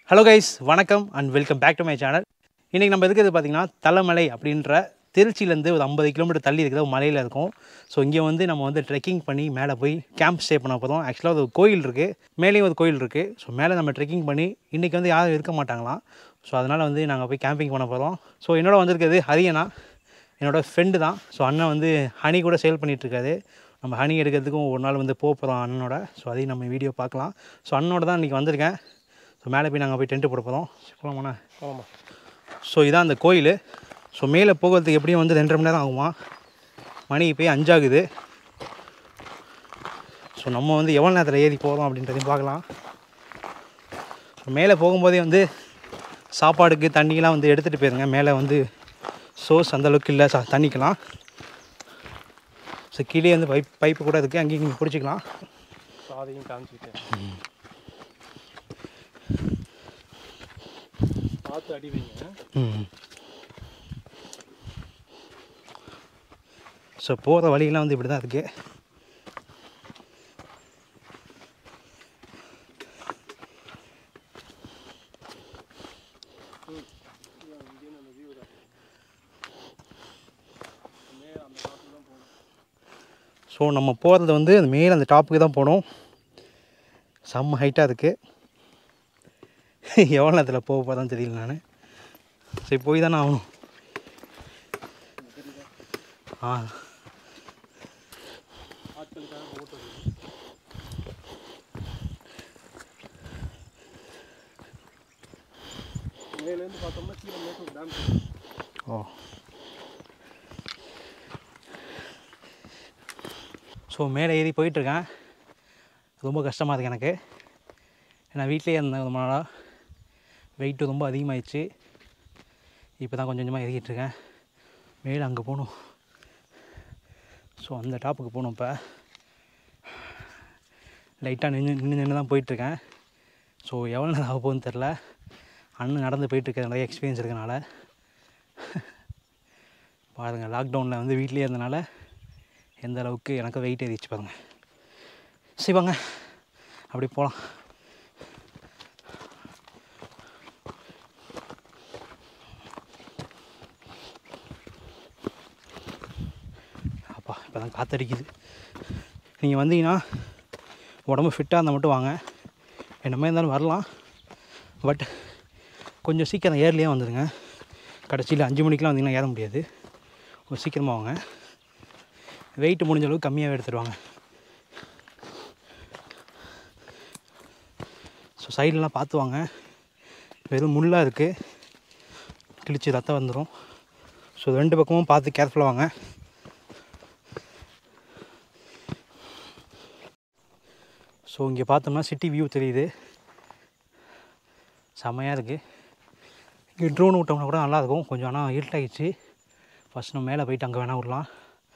Hello guys வணக்கம் and welcome back to my channel இன்றைக்கி நம்ம இருக்கிறது பார்த்திங்கன்னா தலைமலை அப்படின்ற திருச்சியிலேருந்து ஒரு ஐம்பது கிலோமீட்டர் தள்ளி இருக்கிற ஒரு மலையில் இருக்கும் ஸோ இங்கே வந்து நம்ம வந்து ட்ரெக்கிங் பண்ணி மேலே போய் கேம்ப் ஸ்டே பண்ண போதும் ஆக்சுவலாக ஒரு கோயில் இருக்குது மேலேயும் ஒரு கோயில் இருக்குது ஸோ மேலே நம்ம ட்ரெக்கிங் பண்ணி இன்றைக்கி வந்து யாரும் இருக்க மாட்டாங்களாம் ஸோ அதனால் வந்து நாங்கள் போய் கேம்பிங் பண்ண போகிறோம் ஸோ என்னோட வந்திருக்கிறது ஹரியனா என்னோடய ஃப்ரெண்டு தான் ஸோ அண்ணன் வந்து ஹனி கூட சேல் பண்ணிகிட்ருக்காரு நம்ம ஹனி எடுக்கிறதுக்கும் ஒரு நாள் வந்து போக போகிறோம் அண்ணனோட ஸோ அதையும் நம்ம வீடியோ பார்க்கலாம் ஸோ அண்ணனோட தான் இன்றைக்கி வந்திருக்கேன் ஸோ மேலே போய் நாங்கள் போய் டென்ட்டு போட போகிறோம் போகலாமாண்ணா ஆமாம் ஸோ இதான் அந்த கோயில் ஸோ மேலே போகிறதுக்கு எப்படியும் வந்து ரெண்டரை மணி நேரம் ஆகுமா மணி போய் அஞ்சாகுது ஸோ நம்ம வந்து எவ்வளோ நேரத்தில் ஏறி போகிறோம் அப்படின்றதையும் பார்க்கலாம் ஸோ மேலே போகும்போதே வந்து சாப்பாடுக்கு தண்ணியெலாம் வந்து எடுத்துகிட்டு போயிருங்க மேலே வந்து சோர்ஸ் அந்தளவுக்கு இல்லை சா தண்ணிக்கலாம் ஸோ கீழே வந்து பைப் பைப்பு கூட இருக்குது அங்கேயும் நீங்கள் பிடிச்சிக்கலாம் பாதையும் காமிச்சிட்டேன் பார்த்து அடி வைங்க ம் ஸோ போகிற வழியெல்லாம் வந்து இப்படி தான் இருக்குது ஸோ நம்ம போகிறது வந்து அந்த மேலே அந்த டாப்புக்கு தான் போகணும் செம்ம ஹைட்டாக இருக்குது எவ்வளோ நேரத்தில் போக போதான் தெரியல நான் சரி போய் தானே ஆகணும் ஆ ஆட்களுக்காக ஓட்டுறது மேலேருந்து பார்த்தோம்னா கீழே மேட்டூர் டேம் ஓ ஸோ மேலே ஏறி போயிட்டுருக்கேன் ரொம்ப கஷ்டமாக இருக்குது எனக்கு ஏன்னா வீட்டிலேயே இருந்தேன் ரொம்ப நாளாக வெயிட்டு ரொம்ப அதிகமாகிடுச்சு இப்போ தான் கொஞ்சம் கொஞ்சமாக ஏறிக்கிட்டு இருக்கேன் மேலே அங்கே போகணும் ஸோ அந்த டாப்புக்கு போகணும் இப்போ லைட்டாக நின்று நின்று நின்று தான் போயிட்டுருக்கேன் ஸோ எவ்வளோ நேரம் ஆக போகுதுன்னு தெரில அண்ணன் நடந்து போயிட்டுருக்க நிறைய எக்ஸ்பீரியன்ஸ் இருக்கனால பாருங்கள் லாக்டவுனில் வந்து வீட்லேயே இருந்தனால எந்த அளவுக்கு எனக்கு வெயிட் ஏறிச்சு பாருங்கள் சரி வாங்க அப்படி போகலாம் அப்பா இப்போ தான் காற்றடிக்குது நீங்கள் வந்தீங்கன்னா உடம்பு ஃபிட்டாக இருந்தால் மட்டும் வாங்க என்ன மாதிரி இருந்தாலும் வரலாம் பட் கொஞ்சம் சீக்கிரம் ஏர்லியாக வந்துடுங்க கடைசியில் அஞ்சு மணிக்கெலாம் வந்தீங்கன்னா ஏற முடியாது கொஞ்சம் சீக்கிரமாக வாங்க வெயிட் முடிஞ்ச அளவுக்கு கம்மியாகவே எடுத்துடுவாங்க ஸோ சைட்லலாம் பார்த்து வாங்க வெறும் முள்ளாக இருக்குது கிழிச்சு ரத்தம் வந்துடும் ஸோ ரெண்டு பக்கமும் பார்த்து கேர்ஃபுல்லாக வாங்க ஸோ இங்கே பார்த்தோம்னா சிட்டி வியூ தெரியுது செம்மையாக இருக்குது இங்கே ட்ரோன் விட்டோம்னா கூட நல்லாயிருக்கும் கொஞ்சம் ஆனால் இருட்டாகிடுச்சு ஃபஸ்ட் நம்ம மேலே போயிட்டு அங்கே வேணால் விடலாம்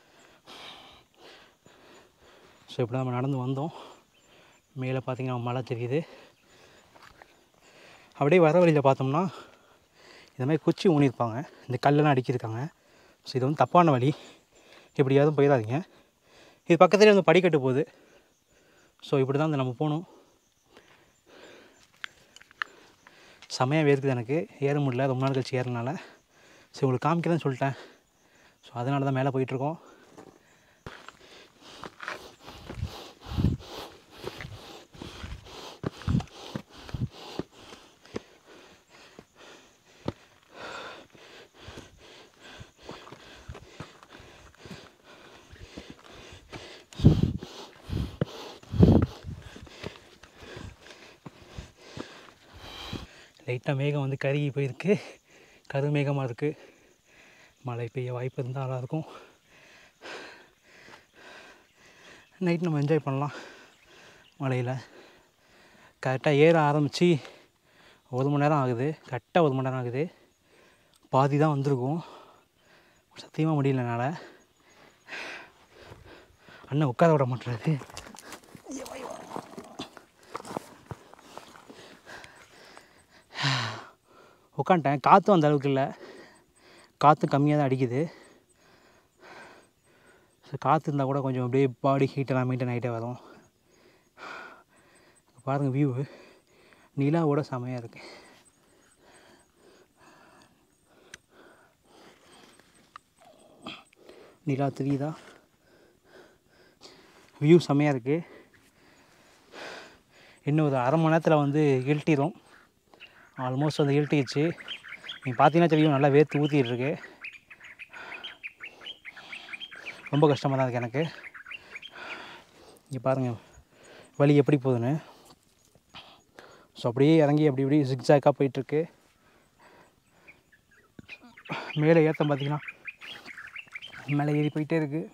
ஸோ இப்படி நம்ம நடந்து வந்தோம் மேலே பார்த்தீங்கன்னா மலை தெரியுது அப்படியே வர வழியில் பார்த்தோம்னா இந்த மாதிரி குச்சி ஊனியிருப்பாங்க இந்த கல்லெல்லாம் அடிக்கிருக்காங்க ஸோ இது வந்து தப்பான வழி எப்படியாவது போயிடாதீங்க இது பக்கத்துலேயே வந்து படிக்கட்டு போகுது ஸோ இப்படி தான் வந்து நம்ம போகணும் செமையாக வேர்க்குது எனக்கு ஏற முடியல ரொம்ப நாள் கழிச்சு ஏறனால சரி உங்களுக்கு காமிக்கிறேன்னு சொல்லிட்டேன் ஸோ அதனால தான் மேலே போயிட்டுருக்கோம் லைட்டாக மேகம் வந்து கருகி போயிருக்கு கருமேகமாக இருக்குது மழை பெய்ய வாய்ப்பு இருந்தால் நல்லாயிருக்கும் நைட் நம்ம என்ஜாய் பண்ணலாம் மழையில் கரெக்டாக ஏற ஆரம்பித்து ஒரு மணி நேரம் ஆகுது கரெக்டாக ஒரு மணி நேரம் ஆகுது பாதி தான் வந்திருக்கும் சத்தியமாக முடியல என்னால் அண்ணன் உட்கார விட மாட்டுறாரு உட்காந்துட்டேன் காற்றும் அந்த அளவுக்கு இல்லை காற்று கம்மியாக தான் அடிக்குது ஸோ காற்று இருந்தால் கூட கொஞ்சம் அப்படியே பாடி ஹீட்டெல்லாம் மெயின்டைன் ஆகிட்டே வரும் பாருங்கள் வியூ நிலாவோட செமையாக இருக்கு நிலா தெரியுதா வியூ செமையாக இருக்குது இன்னும் ஒரு அரை மணி நேரத்தில் வந்து இழட்டிடும் ஆல்மோஸ்ட் வந்து இழட்டிடுச்சு நீங்கள் பார்த்தீங்கன்னா தெரியும் நல்லா வேர்த்து ஊற்றிட்டு இருக்கு ரொம்ப கஷ்டமாக தான் இருக்குது எனக்கு இங்கே பாருங்கள் வழி எப்படி போகுதுன்னு ஸோ அப்படியே இறங்கி அப்படி இப்படி ஜிக்ஸாக்காக போயிட்டுருக்கு மேலே ஏற்றம் பார்த்தீங்கன்னா மேலே ஏறி போயிட்டே இருக்குது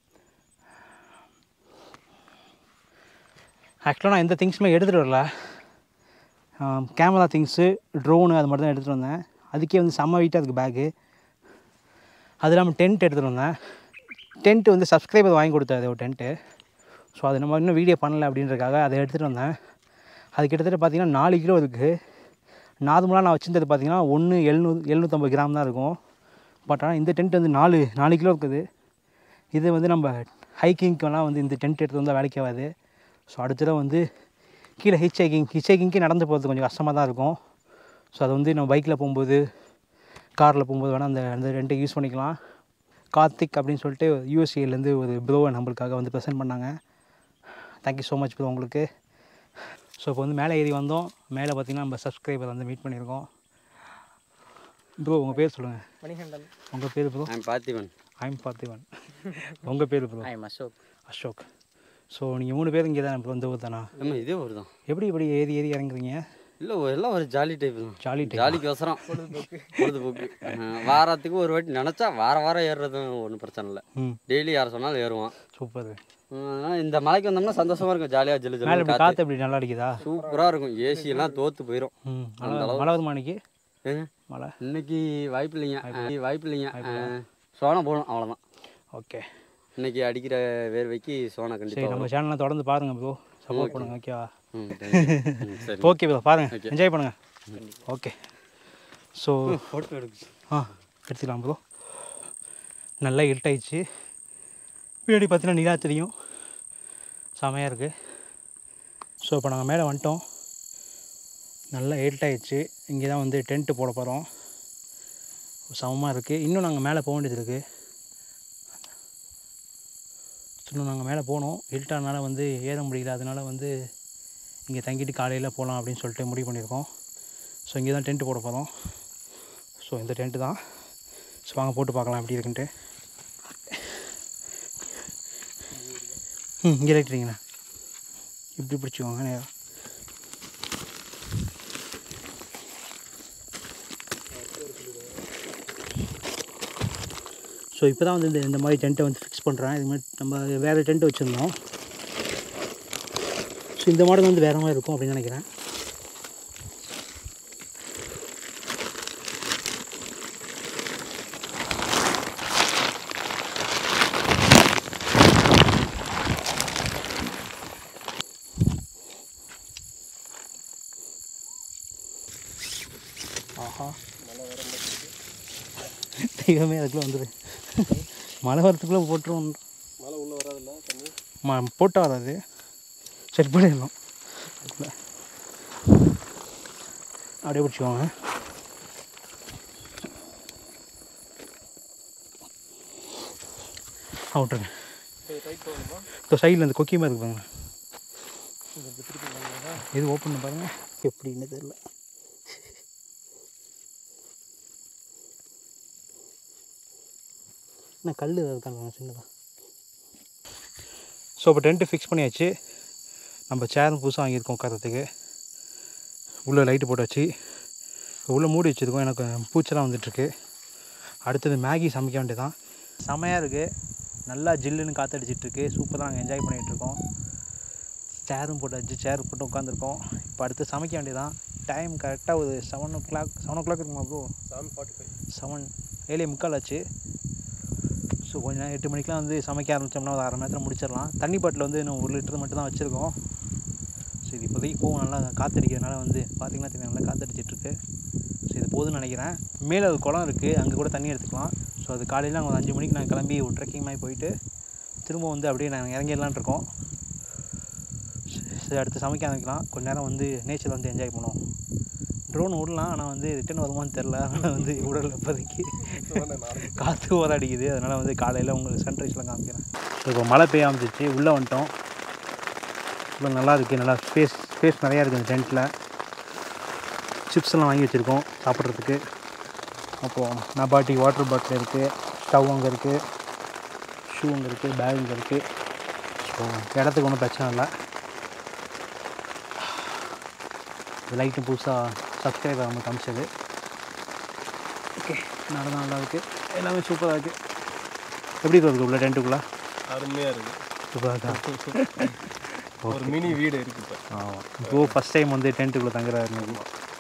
ஆக்சுவலாக நான் எந்த திங்ஸுமே எடுத்துகிட்டு வரல கேமரா திங்ஸு ட்ரோனு அது மட்டும் தான் எடுத்துகிட்டு வந்தேன் அதுக்கே வந்து செம்ம வெயிட்டாக இருக்குது பேக்கு அது இல்லாமல் டென்ட் எடுத்துகிட்டு வந்தேன் டென்ட் வந்து சப்ஸ்கிரைபர் வாங்கி கொடுத்தாரு ஒரு டென்ட்டு ஸோ அது நம்ம இன்னும் வீடியோ பண்ணல அப்படின்றதுக்காக அதை எடுத்துகிட்டு வந்தேன் அது கிட்டத்தட்ட பார்த்தீங்கன்னா நாலு கிலோ இருக்குது நார்மலாக நான் வச்சிருந்தது பார்த்தீங்கன்னா ஒன்று எழுநூறு எழுநூற்றம்பது கிராம் தான் இருக்கும் பட் ஆனால் இந்த டென்ட் வந்து நாலு நாலு கிலோ இருக்குது இது வந்து நம்ம ஹைக்கிங்க்கெல்லாம் வந்து இந்த டென்ட் எடுத்து வந்தால் வேலைக்கு ஆகாது ஸோ அடுத்தது வந்து கீழே ஹிச் ஹைக்கிங் ஹிச் ஹைக்கிங்க்கே நடந்து போகிறது கொஞ்சம் கஷ்டமாக தான் இருக்கும் ஸோ அது வந்து நம்ம பைக்கில் போகும்போது காரில் போகும்போது வேணால் அந்த அந்த ரெண்டை யூஸ் பண்ணிக்கலாம் கார்த்திக் அப்படின்னு சொல்லிட்டு யூஎஸ்ஏலேருந்து ஒரு ப்ரோவை நம்மளுக்காக வந்து ப்ரெசென்ட் பண்ணாங்க தேங்க்யூ ஸோ மச் ப்ரோ உங்களுக்கு ஸோ இப்போ வந்து மேலே ஏறி வந்தோம் மேலே பார்த்தீங்கன்னா நம்ம சப்ஸ்கிரைபர் வந்து மீட் பண்ணியிருக்கோம் ப்ரோ உங்கள் பேர் சொல்லுங்கள் மணிகண்டன் உங்கள் பேர் bro I'm Parthiban I'm Parthivan உங்கள் பேர் bro I'm Ashok Ashok so நீங்கள் மூணு பேர் இங்கே தானே ப்ரோ இந்த ஊர் தானா ஆமாம் இதே ஒரு தான் எப்படி இப்படி ஏறி ஏறி இறங்குறீங்க இல்லை எல்லாம் ஒரு ஜாலி டைப் தான் ஜாலி டைம் ஜாலிக்கு அவசரம் பொழுதுபோக்கு பொழுதுபோக்கு அஹ், வாரத்துக்கு ஒரு வாட்டி நினச்சா வார வாரம் ஏறுறதும் ஒன்றும் பிரச்சனை இல்லை ம் டெய்லி யார் சொன்னாலும் ஏறுவான் சூப்பர் அதனால் இந்த மலைக்கு வந்தோம்னா சந்தோஷமாக இருக்கும் ஜாலியாக ஜில்லு மேலே ஜில்லு இப்படி காற்று எப்படி நல்லா அடிக்குதா சூப்பராக இருக்கும் ஏசி எல்லாம் தோற்று போயிடும் ம் மழை மழை வருமா இன்னைக்கு ஏங்க மழை இன்னைக்கு வாய்ப்பு இல்லைங்க அஹ், வாய்ப்பு இல்லைங்க அஹ், சோனா போகணும் அவ்வளோதான் ஓகே இன்னைக்கு அடிக்கிற வேர்வைக்கு சோனா சரி கண்டிப்பாக நம்ம சேனலை தொடர்ந்து பாருங்கள் ப்ரோ சப்போர்ட் பண்ணுங்க ஓகேவா ம் thank you. ம், சரி ஓகே ப்ரோ பாருங்கள் என்ஜாய் பண்ணுங்கள் ஓகே ஸோ ஃபோட்டோ எடுக்கு ஆ எடுத்துக்கலாம் ப்ரோ நல்லா இருட்டாயிடுச்சு பின்னாடி பார்த்தீங்கன்னா நிலா தெரியும் செமையாக இருக்குது ஸோ இப்போ நாங்கள் மேலே வந்துட்டோம் நல்லா இருட்டாயிடுச்சு இங்கே தான் வந்து டென்ட்டு போட போகிறோம் சமமாக இருக்குது இன்னும் நாங்கள் மேலே போக வேண்டியது இருக்குது இன்னும் நாங்கள் மேலே போனோம் இருட்டானால வந்து ஏற முடியல அதனால வந்து இங்கே தங்கிட்டு காலையில் போகலாம் அப்படின்னு சொல்லிட்டு முடிவு பண்ணியிருக்கோம் ஸோ இங்கே தான் டென்ட்டு போட போகிறோம் ஸோ இந்த டென்ட்டு தான் ஸோ வாங்க போட்டு பார்க்கலாம் எப்படி இருக்குன்ட்டு ம் இங்கே ரைட்டுறீங்கண்ணா இப்படி பிடிச்சிக்கோங்க நேரா ஸோ இப்போ தான் வந்து இந்த இந்த மாதிரி டென்ட்டை வந்து ஃபிக்ஸ் பண்ணுறேன் இது மாதிரி நம்ம வேறு டென்ட் வச்சுருந்தோம் ஸோ இந்த மாடல் வந்து வேறு மாதிரி இருக்கும் அப்படின்னு நினைக்கிறேன் ஆஹா தெய்வமே அதுக்குள்ளே வந்துடு மழை வரத்துக்குள்ளே போட்டுருவோம் மழை உள்ளே வராதில்ல தண்ணி ம போட்டால் வராது செட் பண்ணிடலாம் அதுக்குள்ளே அப்படியே பிடிச்சிக்கோங்க அவுட்டுருங்க சரி டைட் போகணுமா இப்போ சைடில் இந்த கொக்கி மாதிரி இருக்கு பாருங்க இந்த திருப்பி பண்ணீங்களா எது ஓப்பன் பண்ணி பாருங்க எப்படின்னு தெரியல என்ன கல் ஏதாவது இருக்காங்க சின்னதாக ஸோ இப்போ டென்ட்டு ஃபிக்ஸ் பண்ணியாச்சு நம்ம சேரும் புதுசாக வாங்கியிருக்கோம் உட்காரத்துக்கு உள்ளே லைட்டு போட்டாச்சு உள்ளே மூடி வச்சுருக்கோம் எனக்கு பூச்செல்லாம் வந்துட்டுருக்கு அடுத்தது மேகி சமைக்க வேண்டியதான் செமையாக இருக்குது நல்லா ஜில்லுன்னு காற்றடிச்சிட்ருக்கு சூப்பராக நாங்கள் என்ஜாய் பண்ணிகிட்ருக்கோம் சேரும் போட்டாச்சு சேர் போட்டு உட்காந்துருக்கோம் இப்போ அடுத்து சமைக்க வேண்டியதான் டைம் கரெக்டாக ஒரு seven o'clock seven o'clock இருக்குமா bro seven forty five seven ஏழே முக்கால் ஆச்சு ஸோ கொஞ்ச நேரம் எட்டு மணிக்கெலாம் வந்து சமைக்க ஆரம்பித்தோம்னா ஒரு அரை மணி நேரத்தில் முடிச்சிடலாம் தண்ணி பாட்டில் வந்து இன்னும் ஒரு லிட்டர் மட்டும் தான் வச்சுருக்கோம் ஸோ இது இப்போதைக்கு போகும் நல்லா காற்றடிக்கிறதுனால வந்து பார்த்திங்கன்னா தெரியும் நல்லா காற்றடிச்சிட்ருக்கு ஸோ இது போதும்னு நினைக்கிறேன் மேலே ஒரு குளம் இருக்குது அங்கே கூட தண்ணி எடுத்துக்கலாம் ஸோ அது காலையில் நாங்கள் ஒரு அஞ்சு மணிக்கு நாங்கள் கிளம்பி ஒரு ட்ரெக்கிங் மாதிரி போயிட்டு திரும்ப வந்து அப்படியே நாங்கள் இறங்கிடலான் இருக்கோம் அடுத்து சமைக்க ஆரம்பிக்கலாம் கொஞ்ச நேரம் வந்து நேச்சர் வந்து என்ஜாய் பண்ணுவோம் ட்ரோன் விடலாம் ஆனால் வந்து ரிட்டன் வருமான்னு தெரில அதனால் வந்து உடல் இப்போதைக்கு காற்று ஓர அடிக்குது அதனால் வந்து காலையில் உங்களுக்கு சன்ரைஸ்லாம் காமிக்கிறேன் இப்போ மழை பெய்ய ஆரம்பிச்சிச்சு உள்ளே வந்துட்டோம் உள்ள நல்லா இருக்குது நல்லா ஸ்பேஸ் ஸ்பேஸ் நிறையா இருக்குது இந்த டென்ட்டில் சிப்ஸ் எல்லாம் வாங்கி வச்சுருக்கோம் சாப்பிட்றதுக்கு அப்போது நபாட்டி வாட்டர் பாட்டில் இருக்குது ஸ்டவ் அங்கே இருக்குது ஷூ அங்கே இருக்குது பேக் இங்கே இருக்குது ஸோ இடத்துக்கு ஒன்றும் பிரச்சனை இல்லை லைட்டும் புதுசாக சப்ஸ்கிரைபர் நம்ம காமிச்சது ஓகே நடந்தா நல்லா இருக்குது எல்லாமே சூப்பராக இருக்குது எப்படி இருக்குது உள்ள டென்ட்டுக்குள்ளே அருமையாக இருக்கு சூப்பராக இருக்கா ஒரு மினி வீடு இருக்கு இப்போ ஆமாம் இப்போ ஃபஸ்ட் டைம் வந்து டென்ட்டுக்குள்ளே தங்குறாரு இன்னைக்கு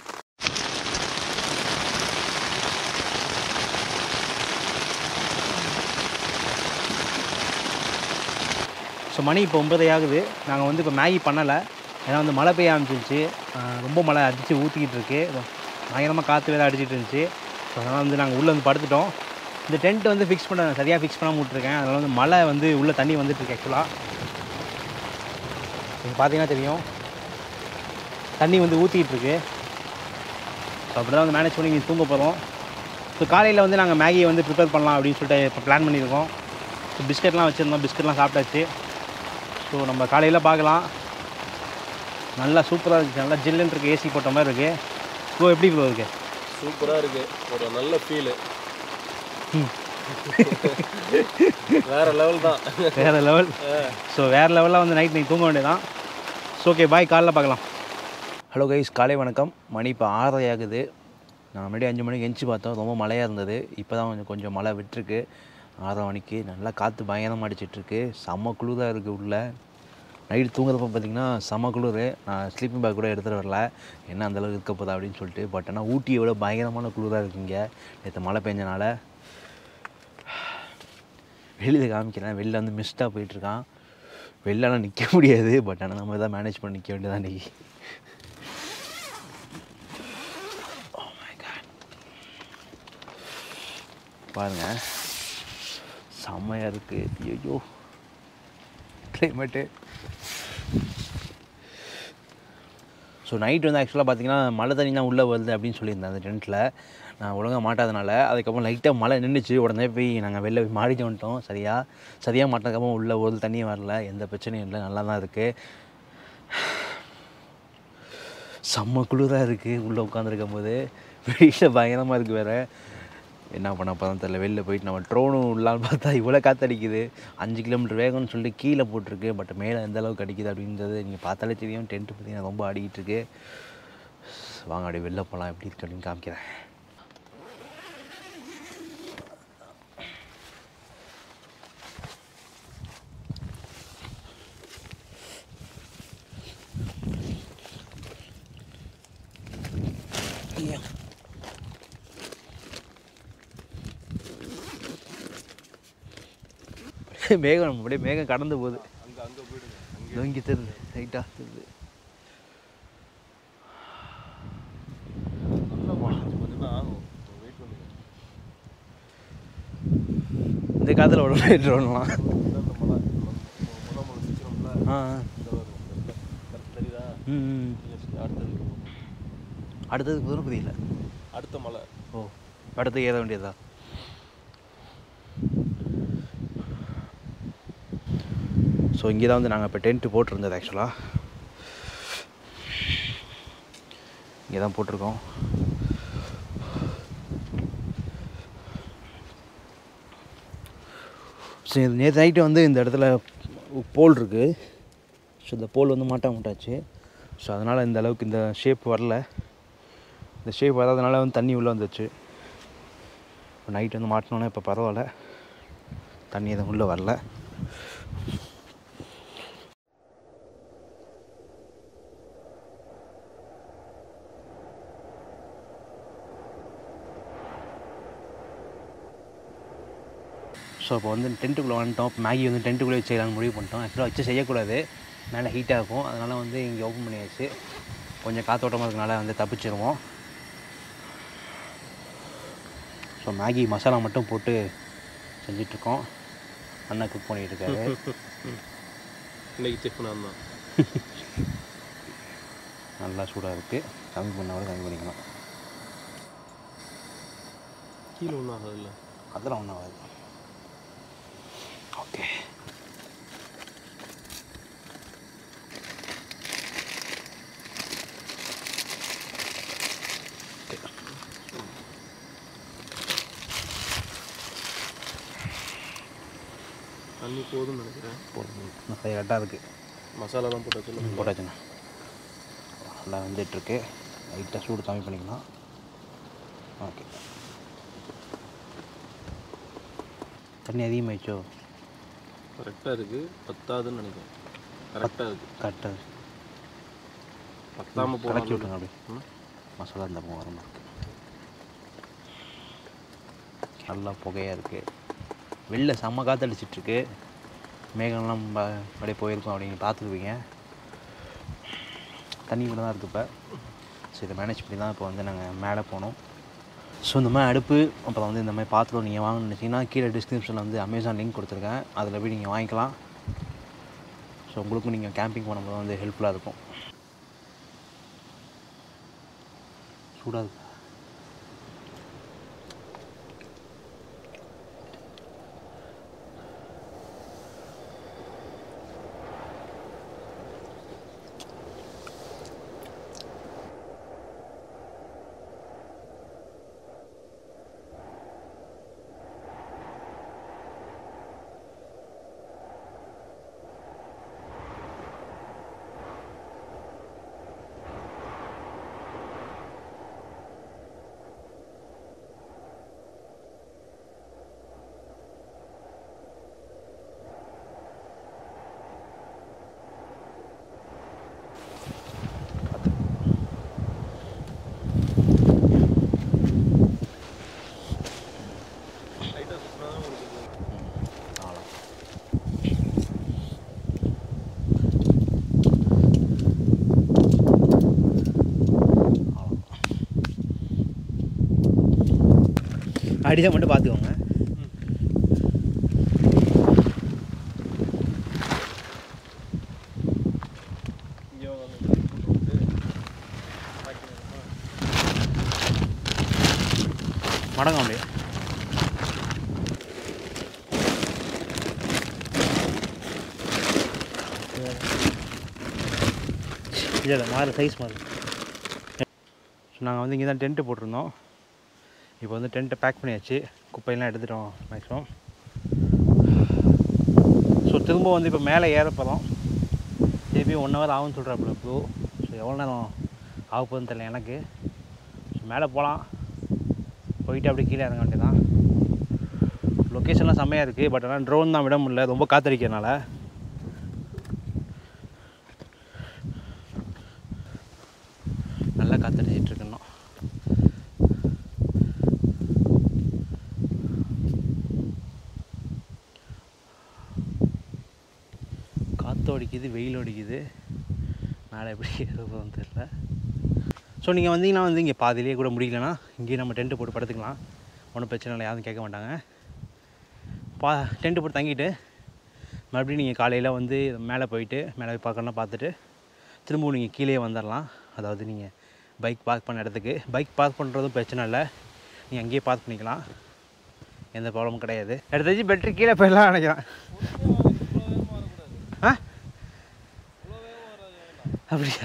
ஸோ மணி இப்போ ஒன்பதே ஆகுது நாங்கள் வந்து இப்போ மேகி பண்ணலை ஏன்னா வந்து மழை பெய்ய ஆரம்பிச்சிருச்சு ஆஹ் ரொம்ப மழை அடித்து ஊற்றிக்கிட்டு இருக்கு பயங்கரமாக காற்று வேலை அடிச்சிட்டு இருந்துச்சு ஸோ அதனால் வந்து நாங்கள் உள்ளே வந்து படுத்துட்டோம் இந்த டென்ட் வந்து ஃபிக்ஸ் பண்ண சரியாக ஃபிக்ஸ் பண்ணாமல் விட்ருக்கேன் அதனால் வந்து மழை வந்து உள்ளே தண்ணி வந்துட்டு இருக்கு ஆக்சுவலாக நீங்கள் பார்த்தீங்கன்னா தெரியும் தண்ணி வந்து ஊற்றிக்கிட்டு இருக்கு ஸோ அப்படி தான் வந்து மேனேஜ் பண்ணி இங்கே தூங்க போகிறோம் ஸோ காலையில் வந்து நாங்கள் மேகியை வந்து ப்ரிப்பேர் பண்ணலாம் அப்படின்னு சொல்லிட்டு இப்போ பிளான் பண்ணியிருக்கோம் ஸோ பிஸ்கெட்லாம் வச்சுருந்தோம் பிஸ்கெட்லாம் சாப்பிட்டாச்சு ஸோ நம்ம காலையில் பார்க்கலாம் நல்லா சூப்பராக இருக்குது நல்லா ஜில்லுன்னு இருக்குது ஏசி போட்ட மாதிரி இருக்குது ஸோ எப்படி ப்ரோ இருக்கு சூப்பராக இருக்கு ஒரு நல்ல ஃபீலு ம். வேற லெவல் தான் வேறு லெவல் ஸோ வேறு லெவலில் வந்து நைட் நீங்கள் தூங்க வேண்டியதான் ஸோ ஓகே பாய் காலைல பார்க்கலாம் ஹலோ கைஸ் காலை வணக்கம் மணி இப்போ ஆறரை ஆகுது நான் முன்னாடி அஞ்சு மணிக்கு எஞ்சி பார்த்தோம் ரொம்ப மழையாக இருந்தது இப்போ தான் கொஞ்சம் கொஞ்சம் மழை விட்டுருக்கு ஆறரை மணிக்கு நல்லா காற்று பயங்கரமாக அடிச்சிட்ருக்கு செம்ம குளிராக இருக்குது உள்ளே நைட்டு தூங்குறப்ப பார்த்தீங்கன்னா செம்ம குளிர் நான் ஸ்லீப்பிங் பேக் கூட எடுத்துகிட்டு வரல என்ன அந்தளவுக்கு இருக்க போதா அப்படின்னு சொல்லிட்டு பட் ஆனால் ஊட்டியை விட பயங்கரமான குளிராக இருக்குங்க நேற்று மழை பெஞ்சனால வெளியில் காமிக்கிறேன் வெளில வந்து மிஸ்டாக போயிட்டுருக்கான் வெளிலலாம் நிற்க முடியாது பட் ஆனால் நம்ம தான் மேனேஜ் பண்ணி நிற்க வேண்டியதான் இன்றைக்கி பாருங்க செம்மையாக இருக்குது ஐயோ கிளைமேட்டு ஸோ நைட் வந்து ஆக்சுவலாக பார்த்தீங்கன்னா மழை தண்ணி தான் உள்ளே வருது அப்படின்னு சொல்லியிருந்தேன் அந்த டென்ட்டில் நான் ஒழுங்காக மாட்டாதனால அதுக்கப்புறம் லைட்டாக மழை நின்றுச்சு உடனே போய் நாங்கள் வெளில போய் மாடிட்டு வந்துட்டோம் சரியா சரியாக மாட்டினதுக்கப்புறம் உள்ளே ஒரு தண்ணியும் வரல எந்த பிரச்சனையும் இல்லை நல்லா தான் இருக்குது செம்ம குளிராக இருக்குது உள்ளே உட்காந்துருக்கும் போது வெளியில் பயங்கரமாக இருக்குது வேறு என்ன பண்ண போதான் தெரில வெளில போயிட்டு நம்ம ட்ரோனும் உள்ளான்னு பார்த்தா இவ்வளோ காற்றடிக்குது அஞ்சு கிலோமீட்டர் வேகம்னு சொல்லிட்டு கீழே போட்டிருக்கு பட் மேலே எந்த அளவுக்கு அடிக்குது அப்படின்றது நீங்கள் பார்த்தாலே தெரியும் டென்ட்டு பார்த்தீங்கன்னா ரொம்ப ஆடிக்கிட்டு இருக்கு வாங்க அப்படியே வெளில போகலாம் எப்படி இருக்கு அப்படின்னு காமிக்கிறேன் ஐயா மேகம் நம்ம அப்படியே மேகம் கடந்து போகுது அங்கே அங்கே போயிடுங்க இதோ இங்கே தெரியுது லைட்டாக தெரியுது நல்லா போயிடுச்சு கொஞ்சம் தான் ஆகும் வெயிட் பண்ணுங்க இந்த காதில் உடனே ட்ரோன்லாம் இதுதான் இந்த மலை முத மலை சுற்றினோம்ல ஆ இந்த வரும் கரெக்ட் தெரியுதா ம் ம். அடுத்தது அடுத்தது திருப்பதி இல்லை அடுத்த மலை ஓ அடுத்து ஏற வேண்டியதா ஸோ இங்கே தான் வந்து நாங்கள் இப்போ டென்ட்டு போட்டிருந்தது ஆக்சுவலாக இங்கே தான் போட்டிருக்கோம் ஸோ நேற்று நைட்டு வந்து இந்த இடத்துல போல் இருக்குது ஸோ இந்த போல் வந்து மாட்ட மாட்டாச்சு ஸோ அதனால் இந்த அளவுக்கு இந்த ஷேப் வரல இந்த ஷேப் வராதனால வந்து தண்ணி உள்ளே வந்துச்சு இப்போ நைட் வந்து மாட்டினோன்னே இப்போ பரவாயில்ல தண்ணி எதுவும் உள்ளே வரல ஸோ இப்போ வந்து டென்ட்டுக்குள்ளே வந்துட்டோம் இப்போ மேகி வந்து டென்ட்டுக்குள்ளே வச்சு செய்யலாம்னு முடிவு பண்ணிட்டோம் ஆக்சுவலாக வச்சு செய்யக்கூடாது மேலே ஹீட்டாக இருக்கும் அதனால் வந்து இங்கே ஓப்பன் பண்ணியாச்சு கொஞ்சம் காத்தோட்டமாக இருக்கனால வந்து தப்பிச்சிருவோம் ஸோ மேகி மசாலா மட்டும் போட்டு செஞ்சிட்ருக்கோம் அண்ணா குக் பண்ணிகிட்டு இருக்காரு இன்னைக்கு செஃப் நான் தான் நல்லா சூடாக இருக்குது கம்மி பண்ண விட கம்மி பண்ணிக்கலாம் கீழே ஒன்றும் ஆகாதுல்ல அதெல்லாம் ஒன்றும் ஆகாது ஓகே தண்ணி போதும்னு நினைக்கிறேன் போதும் கரெக்டாக இருக்குது மசாலாலாம் போட்டு வச்சு போட்டாச்சுண்ணா நல்லா வந்துட்டுருக்கு லைட்டாக சூடு கம்மி பண்ணிக்கலாம் ஓகே தண்ணி அதிகமாகிடுச்சோ கரெக்டாக இருக்குது பத்தாதுன்னு நினைக்கிறேன் கரெக்டாக இருக்குது கரெக்டாக பத்தாமல் கலக்கி போகலாம் விட்டுங்க அப்படி ம். மசாலா இந்த பக்கம் வர மாதிரி நல்லா புகையாக இருக்குது வெளில செம்ம காற்றடிச்சிட்ருக்கு மேகம்லாம் ப- அப்படியே போயிருக்கும் அப்படின்னு பார்த்துருப்பீங்க தண்ணி கூட தான் இருக்குது இப்போ ஸோ இதை மேனேஜ் பண்ணி தான் இப்போ வந்து நாங்கள் மேலே போனோம் ஸோ இந்த மாதிரி அடுப்பு அப்புறம் வந்து இந்த மாதிரி பாத்திரம் நீங்கள் வாங்கணும்னு நினச்சிங்கன்னா கீழே டிஸ்கிரிப்ஷனில் வந்து அமேசான் லிங்க் கொடுத்துருக்கேன் அதில் போய் நீங்கள் வாங்கிக்கலாம் ஸோ உங்களுக்கும் நீங்கள் கேம்பிங் பண்ணும்போது வந்து ஹெல்ப்ஃபுல்லாக இருக்கும் சூடாக இருக்கு லைட்டாக சுற்றினா தான் உங்களுக்கு அவ்வளோ அடிதான் மட்டும் பார்த்துக்கோங்க இங்கே வந்து போட்டு மடங்க அப்படியே இல்லை இல்லை மாறு சைஸ் மாறு ஸோ நாங்கள் வந்து இங்கே தான் டென்ட்டு போட்டிருந்தோம் இப்போ வந்து டென்ட்டை பேக் பண்ணியாச்சு குப்பையெல்லாம் எடுத்துட்டோம் மேக்ஸிமம் ஸோ திரும்ப வந்து இப்போ மேலே ஏற போகிறோம் திருப்பி ஒன் ஹவர் ஆகும்னு சொல்கிறாப்புல ப்ளூ ஸோ எவ்வளோ நேரம் ஆக போகுதுன்னு தெரியல எனக்கு ஸோ மேலே போகலாம் போயிட்டு அப்படியே கீழே இறங்க வேண்டியதான் லொக்கேஷன்லாம் செம்மையாக இருக்குது பட் ஆனால் ட்ரோன் தான் விட முடியல ரொம்ப காத்தடிக்கிறனால நல்லா காத்தடிச்சிட்டு இருக்கு இன்னும் காற்று அடிக்குது வெயில் அடிக்குது மேலே எப்படி ஏறுறதுன்னு தெரில ஸோ நீங்கள் வந்தீங்கன்னா வந்து இங்கே பாதியிலே கூட முடியலன்னா இங்கேயே நம்ம டென்ட்டு போட்டு படுத்துக்கலாம் ஒன்றும் பிரச்சனை இல்லை யாரும் கேட்க மாட்டாங்க பா டென்ட்டு போட்டு தங்கிட்டு மறுபடியும் நீங்கள் காலையில் வந்து மேலே போயிட்டு மேலே போய் பார்க்கணும்னா பார்த்துட்டு திரும்பவும் நீங்கள் கீழே வந்துடலாம் அதாவது நீங்கள் பைக் பார்க் பண்ண இடத்துக்கு பைக் பார்க் பண்ணுறதும் பிரச்சனை இல்லை நீங்கள் அங்கேயே பார்க் பண்ணிக்கலாம் எந்த ப்ராப்ளமும் கிடையாது எடுத்து வச்சு பெட்ரு கீழே போயிடலாம் நினைக்கிறேன் ஆ அப்படியா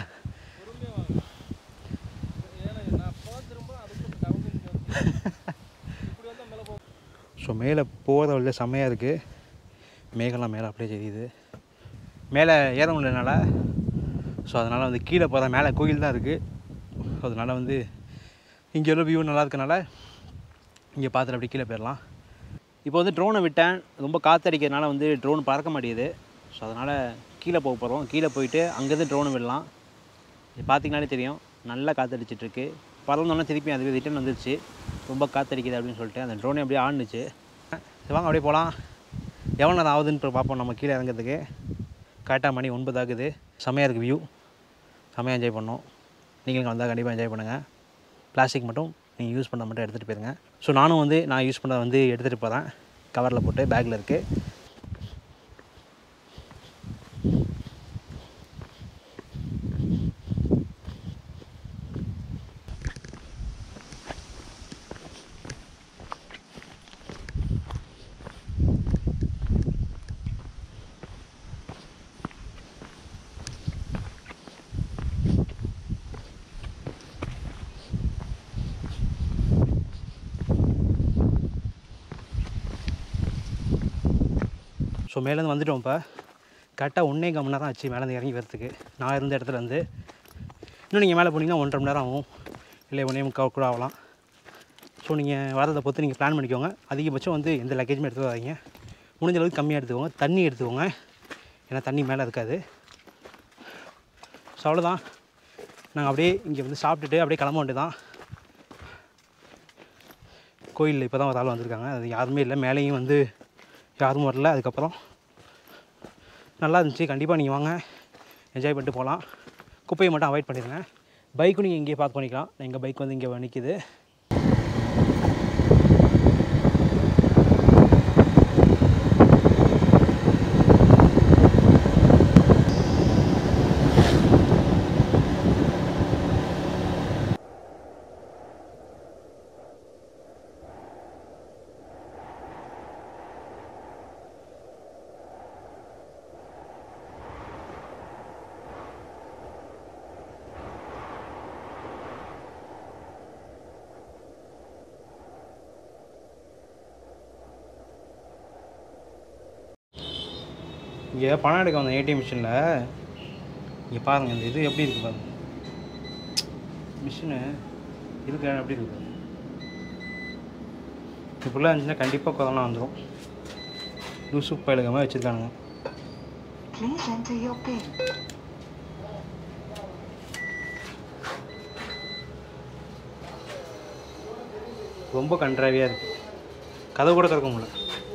ஸோ மேலே போகிற வழியில செம்மையாக இருக்குது மேகம்லாம் மேலே அப்படியே தெரியுது மேலே ஏற முடியலனால ஸோ அதனால் வந்து கீழே போகிற மேலே கோயில் தான் இருக்குது ஸோ அதனால் வந்து இங்கே உள்ள வியூ நல்லா இருக்கனால இங்கே பார்த்துட்டு அப்படியே கீழே போயிடலாம் இப்போ வந்து ட்ரோனை விட்டேன் ரொம்ப காற்றடிக்கிறதுனால வந்து ட்ரோன் பறக்க மாட்டேங்குது ஸோ அதனால் கீழே போக போகிறோம் கீழே போயிட்டு அங்கேருந்து ட்ரோனை விடலாம் இது பார்த்தீங்கனாலே தெரியும் நல்லா காற்றடிச்சிட்ருக்கு பறந்தோன்னே திருப்பி அதுவே ரிட்டன் வந்துருச்சு ரொம்ப காற்றடிக்குது அப்படின்னு சொல்லிட்டு அந்த ட்ரோனே அப்படியே ஆடுனுச்சு சரி வாங்க அப்படியே போகலாம் எவ்வளோ நேரம் ஆகுதுன்னு இப்போ பார்ப்போம் நம்ம கீழே இறங்குறதுக்கு கரெக்டாக மணி ஒன்பது ஆகுது செமையாக இருக்குது வியூ செமையாக என்ஜாய் பண்ணோம் நீங்களும் வந்தால் கண்டிப்பாக என்ஜாய் பண்ணுங்கள் பிளாஸ்டிக் மட்டும் நீங்கள் யூஸ் பண்ண மட்டும் எடுத்துகிட்டு போயிருங்க ஸோ நானும் வந்து நான் யூஸ் பண்ண வந்து எடுத்துகிட்டு போகிறேன் கவரில் போட்டு பேக்கில் இருக்குது ஸோ மேலேருந்து வந்துட்டோம் இப்போ கரெக்டாக ஒன்றே கம்மி நேரம் ஆச்சு மேலேருந்து இறங்கி வரதுக்கு நான் இருந்த இடத்துல இருந்து இன்னும் நீங்கள் மேலே போனீங்கன்னா ஒன்றரை மணி நேரம் ஆகும் இல்லை ஒன்றே முக்கால் கூட ஆகலாம் ஸோ நீங்கள் வரதை பொறுத்து நீங்கள் பிளான் பண்ணிக்கோங்க அதிகபட்சம் வந்து எந்த லக்கேஜுமே எடுத்து வராதீங்க முடிஞ்ச அளவுக்கு கம்மியாக எடுத்துக்கோங்க தண்ணி எடுத்துக்கோங்க ஏன்னா தண்ணி மேலே இருக்காது ஸோ அவ்வளோதான் நாங்கள் அப்படியே இங்கே வந்து சாப்பிட்டுட்டு அப்படியே கிளம்ப வேண்டியதான் கோயிலில் இப்போ தான் ஒரு ஆள் வந்திருக்காங்க அது யாருமே இல்லை மேலேயும் வந்து யாரும் வரல அதுக்கப்புறம் நல்லா இருந்துச்சு கண்டிப்பாக நீங்கள் வாங்க என்ஜாய் பண்ணிட்டு போகலாம் குப்பையை மட்டும் அவாய்ட் பண்ணிடுங்க பைக்கும் நீங்கள் இங்கேயே பார்க் பண்ணிக்கலாம் எங்கள் பைக் வந்து இங்கே நிற்கிது இங்கே பணம் எடுக்க வந்த ஏடிஎம் மிஷினில் இங்கே பாருங்கள் இந்த இது எப்படி இருக்குது பாருங்க மிஷினு இதுக்கு எப்படி இருக்குது இப்படிலாம் இருந்துச்சுன்னா கண்டிப்பாக கொரோனா வந்துடும் லூசு பயிலுக மாதிரி வச்சுருக்கானுங்க Please enter your PIN. ரொம்ப கன்றாவியாக இருக்குது கதவு கூட திறக்க முடியல